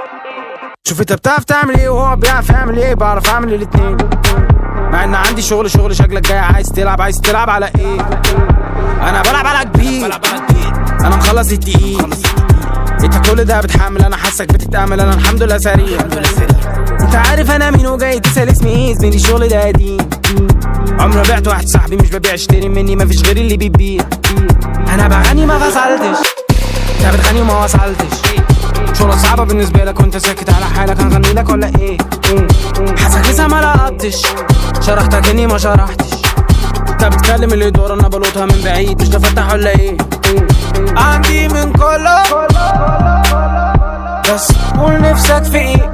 شوف انت بتعرف تعمل ايه وهو بيعرف يعمل ايه بعرف اعمل الاتنين مع ان عندي شغل شغل شكلك جاي عايز تلعب عايز تلعب على ايه انا بلعب على كبير انا مخلص التقيل انت كل ده بتحمل انا حاسك بتتامل انا الحمد لله سريع انت عارف انا مين وجاي تسال اسمي ايه زميلي الشغل ده قديم عمري ما بعت واحد صاحبي مش ببيع اشتري مني مفيش غير اللي بيبيع انا بغني ما فصلتش انت بتغني وما وصلتش شغلة صعبة بالنسبة لك وانت ساكت على حالك هنغني لك ولا ايه حاسك لسه ما لقطتش شرحتك اني ما شرحتش انت بتكلم اللي دور انا بلوطها من بعيد مش تفتح ولا ايه عندي من كله بس قول نفسك في ايه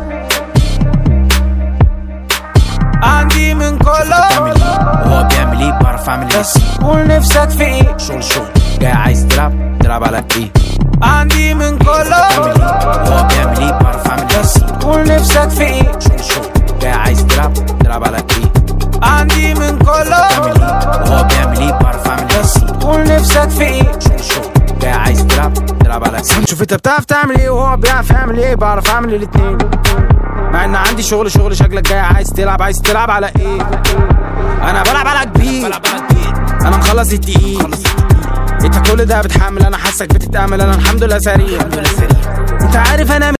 عندي من كله بتعمل ايه وهو بيعمل ايه بعرف اعمل ايه بس قول نفسك في ايه شغل شغل جاي عايز تلعب تلعب على ايه عندي من بتعمل كله ايه وهو بيعمل ايه بعرف اعمل ايه بس قول نفسك في ايه شغل شغل جاي عايز تلعب تلعب على ايه عندي من كله بتعمل ايه وهو بيعمل ايه بعرف اعمل ايه بس قول نفسك في ايه شغل شغل جاي عايز تلعب تلعب على ايه شوف انت بتعرف تعمل ايه وهو بيعرف يعمل ايه بعرف اعمل الاتنين مع ان عندي شغل شغل شكلك جاي عايز تلعب عايز تلعب على ايه انا بلعب على كبير انا مخلص التقيل انت كل ده بتحمل انا حاسك بتتامل انا الحمد لله سريع انت عارف انا